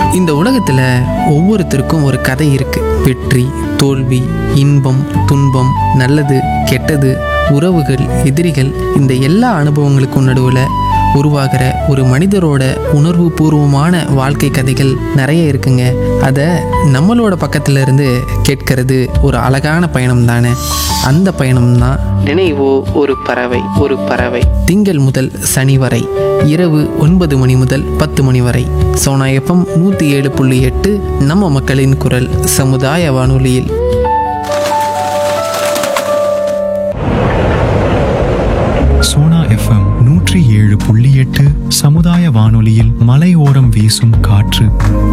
இந்த உலகத்தில் ஒவ்வொருத்தருக்கும் ஒரு கதை இருக்கு வெற்றி தோல்வி இன்பம் துன்பம் நல்லது கெட்டது உறவுகள் எதிரிகள் இந்த எல்லா அனுபவங்களுக்கும் நடுவில் உருவாகிற ஒரு மனிதரோட உணர்வு பூர்வமான வாழ்க்கை கதைகள் நிறைய இருக்குங்க அதை நம்மளோட பக்கத்துல இருந்து கேட்கறது ஒரு அழகான பயணம் தானே அந்த பயணம் தான் நினைவோ ஒரு பறவை ஒரு பறவை திங்கள் முதல் சனி வரை இரவு ஒன்பது மணி முதல் பத்து மணி வரை சோனா எஃப்எம் நூற்றி ஏழு புள்ளி எட்டு நம்ம மக்களின் குரல் சமுதாய வானொலியில் சோனா எஃப்எம் நூற்றி ஏழு புள்ளி எட்டு சமுதாய வானொலியில் மலையோரம் வீசும் காற்று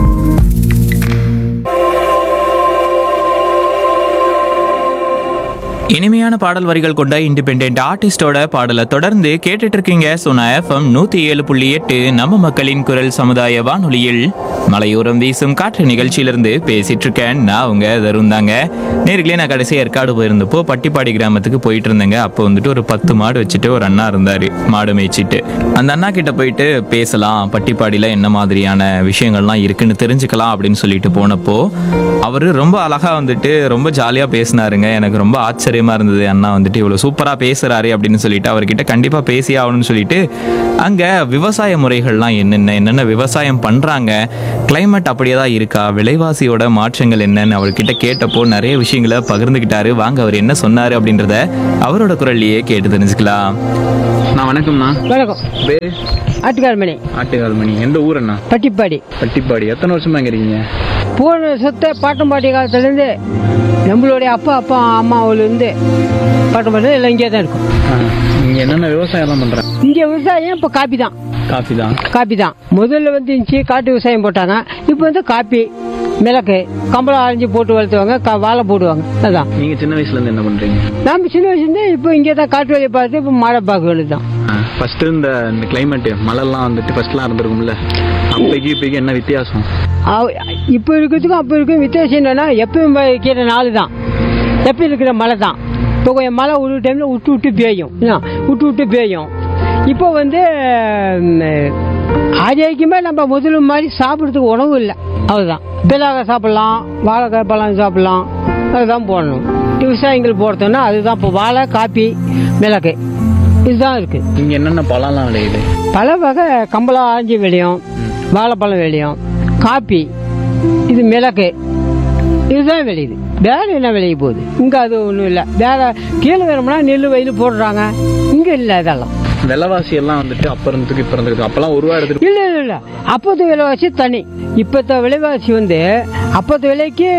இனிமையான பாடல் வரிகள் கொண்ட இண்டிபெண்ட் ஆர்டிஸ்டோட பாடலை தொடர்ந்து கேட்டுட்டு இருக்கீங்க சோனா எஃப்எம் நூத்தி ஏழு புள்ளி எட்டு நம்ம மக்களின் குரல் சமுதாய வானொலியில் மலையோரம் வீசும் காற்று நிகழ்ச்சியிலிருந்து பேசிட்டு இருக்கேன் நான் உங்க தருண் தாங்க நேர்களே நான் கடைசி ஏற்காடு போயிருந்தப்போ பட்டிப்பாடி கிராமத்துக்கு போயிட்டு இருந்தேங்க அப்போ வந்துட்டு ஒரு பத்து மாடு வச்சுட்டு ஒரு அண்ணா இருந்தாரு மாடு மேய்ச்சிட்டு அந்த அண்ணா கிட்ட போயிட்டு பேசலாம் பட்டிப்பாடியில என்ன மாதிரியான விஷயங்கள்லாம் இருக்குன்னு தெரிஞ்சுக்கலாம் அப்படின்னு சொல்லிட்டு போனப்போ அவரு ரொம்ப அழகா வந்துட்டு ரொம்ப ஜாலியா பேசினாருங்க எனக்கு ரொம்ப ஆச்சரியமா இருந்தது அண்ணா வந்துட்டு இவ்வளவு சூப்பரா பேசுறாரு அப்படின்னு சொல்லிட்டு அவர்கிட்ட கண்டிப்பா பேசி ஆகணும்னு சொல்லிட்டு அங்க விவசாய முறைகள்லாம் என்னென்ன என்னென்ன விவசாயம் பண்றாங்க கிளைமேட் அப்படியே தான் இருக்கா விலைவாசியோட மாற்றங்கள் என்னன்னு அவர்கிட்ட கேட்டப்போ நிறைய விஷயங்களை பகிர்ந்துக்கிட்டாரு வாங்க அவர் என்ன சொன்னாரு அப்படின்றத அவரோட குரல்லையே கேட்டு தெரிஞ்சுக்கலாம் நான் வணக்கம்ண்ணா வணக்கம் பேரு ஆட்டுக்காரமணி ஆட்டுகால்மணி எந்த ஊரண்ணா பட்டிப்பாடி பட்டிப்பாடி எத்தனை வருஷமா இங்க இருக்கீங்க போன சொத்தை பாட்டம்பாட்டி காலத்துலேருந்து நம்மளுடைய அப்பா அப்பா அம்மாவிலேருந்து பாட்டம்பாட்டி எல்லாம் இங்கே தான் இருக்கும் நீங்க என்னென்ன விவசாயம்லாம் பண்றாங்க இங்கே விவசாயம் இப்போ காப்பி தான் காஃபி தான் காப்பி தான் முதல்ல வந்து இருந்துச்சு காட்டு விவசாயம் போட்டாங்க இப்போ வந்து காப்பி மிளகு கம்பளம் அரைஞ்சி போட்டு வளர்த்துவாங்க கா- வாழை போடுவாங்க அதான் நீங்க சின்ன வயசுல இருந்து என்ன பண்றீங்க நாம சின்ன வயசுலேருந்து இப்போ இங்கே தான் காட்டு வேலையை பார்த்து இப்போ மழை பார்க்க வேண்டியது தான் ஃபர்ஸ்ட் இந்த இந்த கிளைமேட் மழைலாம் வந்துட்டு ஃபர்ஸ்ட்லாம் இருந்திருக்கும்ல அப்பைக்கு இப்பைக்கு என்ன வித்தியாசம் இப்போ இருக்கிறதுக்கும் அப்போ இருக்கும் வித்தியாசம் என்னன்னா எப்பயும் வைக்கிற நாள் தான் எப்பயும் இருக்கிற மழை தான் இப்போ கொஞ்சம் மழை ஒரு டைமில் விட்டு விட்டு பேயும் என்ன விட்டு விட்டு பேயும் இப்போ வந்து ஆதியாய்க்குமே நம்ம முதல்ல மாதிரி சாப்பிட்றதுக்கு உணவு இல்லை அதுதான் பிலாக சாப்பிடலாம் வாழைக்காய் பழம் சாப்பிடலாம் அதுதான் போடணும் விவசாயிகள் போடுறதுன்னா அதுதான் இப்போ வாழை காப்பி மிளகு இதுதான் இருக்குது இங்க என்னென்ன பழம்லாம் விளையுது பல வகை கம்பளம் ஆஞ்சி விளையும் வாழைப்பழம் விளையும் காப்பி இது மிளகு இதுதான் விளையுது வேற என்ன விளைய போகுது இங்க அது ஒன்றும் இல்லை வேற கீழே வேணும்னா நெல் வயல் போடுறாங்க இங்க இல்லை இதெல்லாம் விலைவாசி எல்லாம் வந்துட்டு அப்ப இருந்ததுக்கு இப்ப இருந்ததுக்கு அப்பெல்லாம் ஒரு ரூபா எடுத்துட்டு இல்லை இல்லை இல்லை அப்போத்த விலைவாசி தனி இப்போத்த விலைவாசி வந்து அப்போத்த விலைக்கு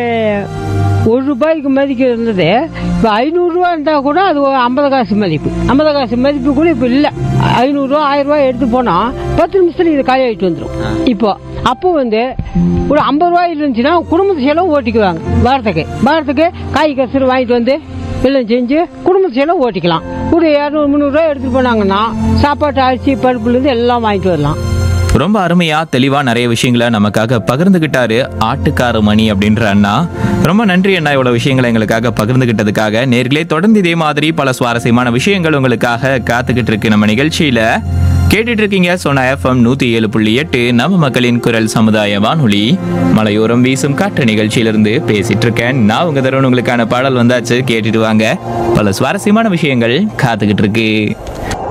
ஒரு ரூபாய்க்கு மதிப்பு இருந்தது இப்போ ஐநூறுரூவா இருந்தால் கூட அது ஒரு ஐம்பது காசு மதிப்பு ஐம்பது காசு மதிப்பு கூட இப்போ இல்லை ஐநூறுரூவா ஆயிரம் ரூபாய் எடுத்து போனால் பத்து நிமிஷத்துல இது காலி ஆகிட்டு வந்துடும் இப்போ அப்போ வந்து ஒரு ஐம்பது ரூபாய் இருந்துச்சுன்னா குடும்பத்து செலவு ஓட்டிக்குவாங்க வாரத்துக்கு வாரத்துக்கு காய் கசரு வாங்கிட்டு வந்து எல்லாம் செஞ்சு குடும்பத்து செலவு ஓட்டிக்கலாம் ஒரு இரநூறு முந்நூறுரூவா எடுத்துகிட்டு போனாங்கன்னா சாப்பாட்டு அரிசி பருப்புலேருந்து எல்லாம் வாங்கிட்டு வரலாம் ரொம்ப அருமையா தெளிவா நிறைய விஷயங்களை நமக்காக பகிர்ந்துகிட்டாரு ஆட்டுக்கார மணி அப்படின்ற அண்ணா ரொம்ப நன்றி அண்ணா இவ்வளவு விஷயங்களை எங்களுக்காக பகிர்ந்துகிட்டதுக்காக நேர்களே தொடர்ந்து இதே மாதிரி பல சுவாரஸ்யமான விஷயங்கள் உங்களுக்காக காத்துக்கிட்டு இருக்கு நம்ம நிகழ்ச்சியில கேட்டுட்டு இருக்கீங்க சோனா எஃப்எம் நூத்தி ஏழு புள்ளி எட்டு நம்ம மக்களின் குரல் சமுதாய வானொலி மலையோரம் வீசும் காற்று நிகழ்ச்சியிலிருந்து பேசிட்டு இருக்கேன் நான் உங்க தருண் உங்களுக்கான பாடல் வந்தாச்சு கேட்டுட்டு வாங்க பல சுவாரஸ்யமான விஷயங்கள் காத்துக்கிட்டு இருக்கு